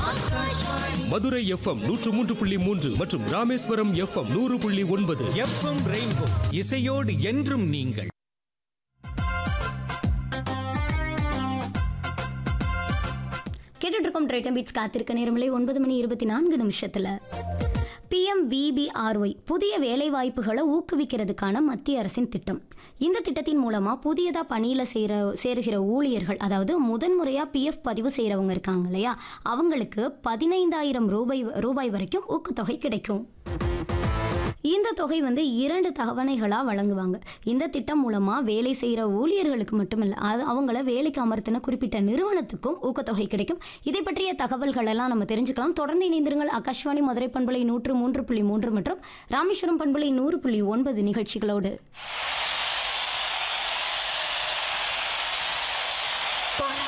Madurai FM நூற்று மூன்று புள்ளி மூன்று மற்றும் ராமேஸ்வரம் எஃப்எம் நூறு புள்ளி ஒன்பது எஃப்எம் ரெயின்போ இசையோடு என்றும் நீங்கள் கேட்டுட்டு இருக்கோம் ட்ரைட்டம் பீட்ஸ் காத்திருக்க நேரமில்லை ஒன்பது மணி இருபத்தி நான்கு நிமிஷத்தில் பிஎம்விபிஆர்ஒய் புதிய வேலைவாய்ப்புகளை ஊக்குவிக்கிறதுக்கான மத்திய அரசின் திட்டம் இந்த திட்டத்தின் மூலமாக புதியதாக பணியில் சேர சேருகிற ஊழியர்கள் அதாவது முதன்முறையாக பிஎஃப் பதிவு செய்கிறவங்க இருக்காங்க இல்லையா அவங்களுக்கு பதினைந்தாயிரம் ரூபாய் ரூபாய் வரைக்கும் ஊக்கத்தொகை கிடைக்கும் இந்த தொகை வந்து இரண்டு தவணைகளாக வழங்குவாங்க இந்த திட்டம் மூலமாக வேலை செய்கிற ஊழியர்களுக்கு மட்டுமில்லை அது அவங்கள வேலைக்கு அமர்த்தின குறிப்பிட்ட நிறுவனத்துக்கும் ஊக்கத்தொகை கிடைக்கும் இதை பற்றிய தகவல்கள் எல்லாம் நம்ம தெரிஞ்சுக்கலாம் தொடர்ந்து இணைந்திருங்கள் ஆகாஷ்வாணி மதுரை பண்பலை நூற்று மூன்று புள்ளி மூன்று மற்றும் ராமேஸ்வரம் பண்பலை நூறு புள்ளி ஒன்பது நிகழ்ச்சிகளோடு